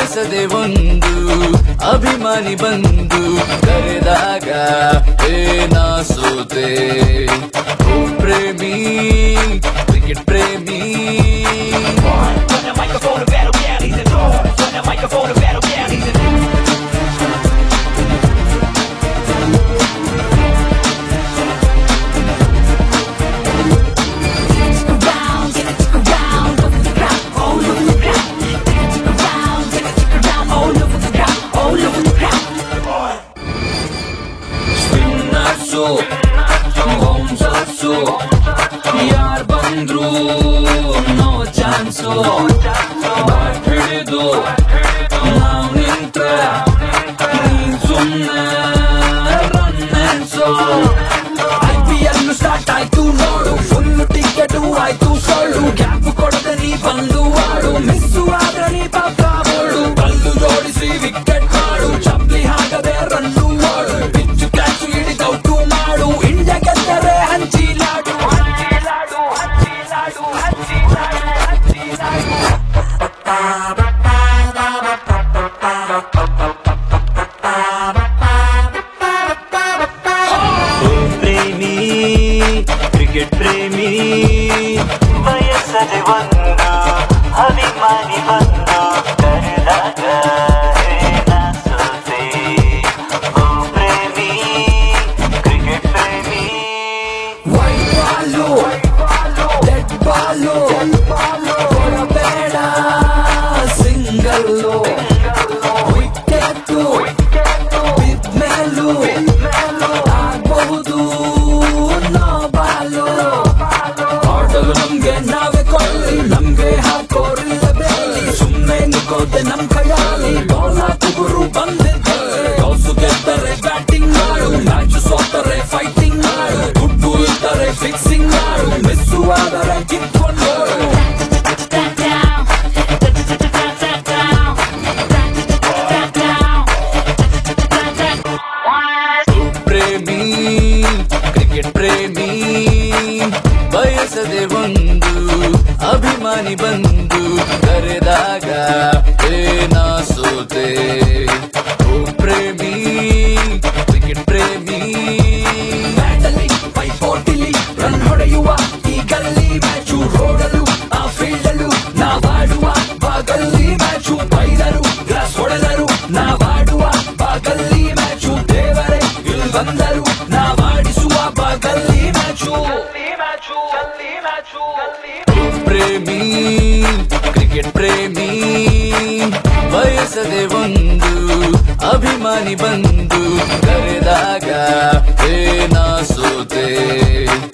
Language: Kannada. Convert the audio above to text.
ಬಯಸದೆ ಒಂದು ಅಭಿಮಾನಿ ಬಂದು ಕರೆದಾಗ ಏನ ಸೋತೆ ಓ ಪ್ರೇಮಿ ಕ್ರಿಕೆಟ್ ಪ್ರೇಮಿ When the microphone of battle counties and all. When the microphone of battle counties and around, get it around, over the ground, all over the ground. Get it around, get it around, all over the ground, all over the ground. Spinners bouncers ಯಾರ್ ಬಂದ್ರು ನೋ ಚಾನ್ಸು ಬ್ಯಾಟ್ ಹಿಡಿದು ನಾವ್ ನಿಂತ್ರೆ ನೀನ್ ಸುಮ್ನೆ ರನ್ ಎನ್ಸೋ ಐ ಪಿ ಎಲ್ ಸ್ಟಾರ್ಟ್ ಆಯ್ತು ನೋಡು ಫುಲ್ ಟಿಕೆಟ್ ಆಯ್ತು ಸೊಳ್ಳು ಗ್ಯಾಪ್ ಕೊಡದೆ ನೀ ಬಂದು ಆಡು ಮಿಸ್ಸು ಆದ್ರೆ ನೀ ಪಕ್ಕ ಬೋಳು ಕಲ್ಲು ಜೋಡಿಸಿ ವಿಕೆಟ್ ಮಾಡು ಚಪ್ಲಿ ಹಾಕದೆ ರನ್ನು ಓಡು ಪಿಚ್ಚು ಕ್ಯಾಚ್ ಹಿಡಿದೌಟು ಮಾಡು ಇಂಡಿಯಾ ಗೆದ್ದರೆ ಹಂಚಿಲಾಡು ಹಂಚಿಲಾಡು ಹಂಚಿಲಾಡು ಹಂಚಿಲಾಡು ಹಂಚಿಲಾಡು ಪ್ರೇಮಿ ಕ್ರಿಕೆಟ್ ಪ್ರೇಮಿ ಬಯಸದೆ ಒಂದು ಅಭಿಮಾನಿ ಬಂದು ಕರೆದಾಗ ಏನ ಸೋತೆ ಓ ಪ್ರೇಮಿ ಕ್ರಿಕೆಟ್ ಪ್ರೇಮಿ ವೈಟ್ ಬಾಲು ಡೆಡ್ ಬಾಲು ಕೊಡಬೇಡ ಸಿಂಗಲ್ಲು ವಿಕೆಟ್ ಬಿದ್ಮೇಲೂ ಆಗಬಹುದು ನೋ ಬಾಲು ಆಟಲು ನಮ್ಗೆ ನಾವೇ ಕೊಳ್ಳಿ ನಮ್ಗೆ ಹಾಕೋರಿಲ್ಲ ಬೇಲಿ ಸುಮ್ನೆ ನಿಗೋದೆ ನಮ್ ಕೈಯಲ್ಲಿ ಬಾಲ್ ಹಾಕುಗುರು ಬಂದಿದ್ದಾರೆ ಕೌಸು ಗೆದ್ದರೆ ಬ್ಯಾಟಿಂಗ್ ಮಾಡು ಮ್ಯಾಚ್ ಸೋತರೆ ಫೈಟಿಂಗ್ ಮಾಡು ದುಡ್ಡು ಇದ್ದರೆ ಫಿಕ್ಸಿಂಗ್ ಮಾಡು ಮಿಸ್ಸು ಆದರೆ ಕಿತ್ಕೊಂಡು Down, down, down, down, down, down. ಪ್ರೇಮಿ ಕ್ರಿಕೆಟ್ ಪ್ರೇಮಿ ಬಯಸದೆ ಒಂದು ಅಭಿಮಾನಿ ಬಂದು ಕರೆದಾಗ ಏನ ಸೋತೆ ಓ ಪ್ರೇಮಿ ಕ್ರಿಕೆಟ್ ಪ್ರೇಮಿ ಬ್ಯಾಟಲ್ಲಿ ಪೈಪೋಟಿಲಿ ರನ್ ಹೊಡೆಯುವ ಈ ಗಲ್ಲಿ ಮ್ಯಾಚು ರೋಡಲು ಆ ಫೀಲ್ಡಲ್ಲೂ ನಾವಾಡುವ ಬಾಗಲ್ಲಿ ಮ್ಯಾಚು ಬೈದರು ಗ್ಲಾಸ್ ಹೊಡೆದರು ನಾವಾಡುವ ಬಾಗಲ್ಲಿ ಮ್ಯಾಚು ದೇವರೇ ಇಲ್ಲಿ ಬಂದರು ನಾವಾಡಿಸುವ ಬಾಗಲ್ಲಿ ಮ್ಯಾಚು ಪ್ರೇಮಿ ಕ್ರಿಕೆಟ್ ಪ್ರೇಮಿ ಬಯಸದೆ ಒಂದು ಅಭಿಮಾನಿ ಬಂದು ಕರೆದಾಗ ಏನ ಸೋತೆ